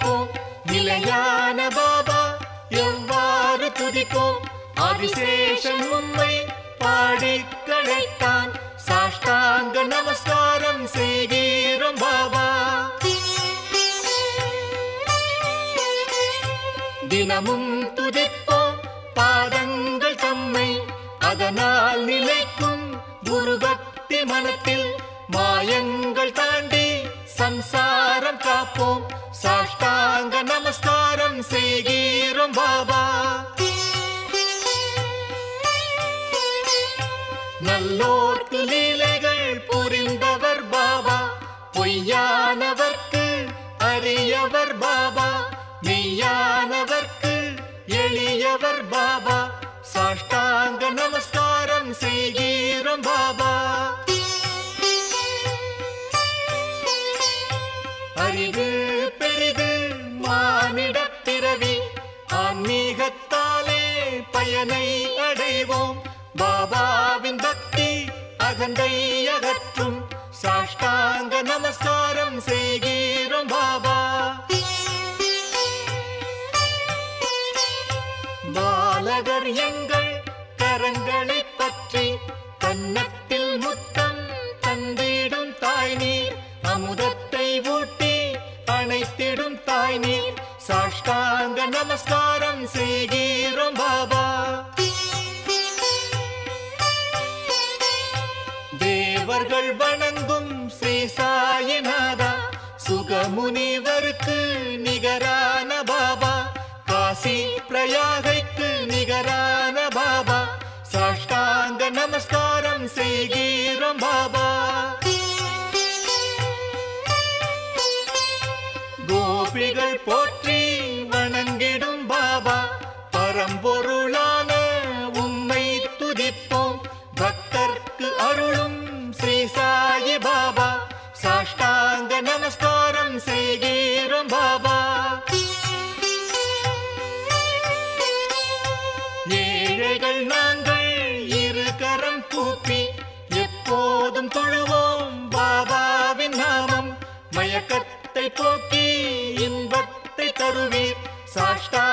துதிப்போம் நிலையான பாபா எவ்வாறு துதிப்போம் ஆதிசேஷன் உண்மை பாடி கழைத்தான் சாஷ்டாங்க நமஸ்காரம் செய்கிறோம் பாபா தினமும் துதிப்போம் பாதங்கள் தம்மை அதனால் நிலைக்கும் குரு பக்தி மனத்தில் மாயங்கள் தாண்டி சம்சாரம் காப்போம் சாஷ்டாங்க நமஸ்காரம் செய்கிறோம் பாபா நல்லோர்க்கு லீலைகள் புரிந்தவர் பாபா பொய்யானவர்க்கு அரியவர் பாபா மெய்யானவர்க்கு எளியவர் பாபா சாஷ்டாங்க நமஸ்காரம் செய்கிறோம் பாபா அறிவு பெரிது மானிடப் பிறவி ஆன்மீகத்தாலே பயனை அடைவோம் பாபாவின் பக்தி அகந்தை அகற்றும் சாஷ்டாங்க நமஸ்காரம் செய்கிறோம் பாபா பாலகர் எங்கள் கரங்களை பற்றி கன்னத்தில் முத்தம் தந்திடும் தாய் நீர் அமுதத்தை ஊட்டி அணைத்திடும் தாய் நீர் சாஷ்டாங்க நமஸ்காரம் செய்கிறோம் பாபா தேவர்கள் வணங்கும் ஸ்ரீ சாயிநாதா சுகமுனிவருக்கு நிகரான பாபா காசி பிரயாகைக்கு நிகரான பாபா சாஷ்டாங்க நமஸ்காரம் செய்கிறோம் பாபா கோபிகள் போற்றி வணங்கிடும் பாபா பரம்பொருளான உம்மை துதிப்போம் பக்தர்க்கு அருளும் ஸ்ரீ சாயி பாபா சாஷ்டாங்க நமஸ்காரம் செய்கிறோம் பாபா ஏழைகள் நாங்கள் இரு கரம் கூப்பி எப்போதும் தொழுவோம் பாபாவின் நாமம் மயக்கத்தை போக்கி இன்பத்தை தருவீர் சாஷ்டா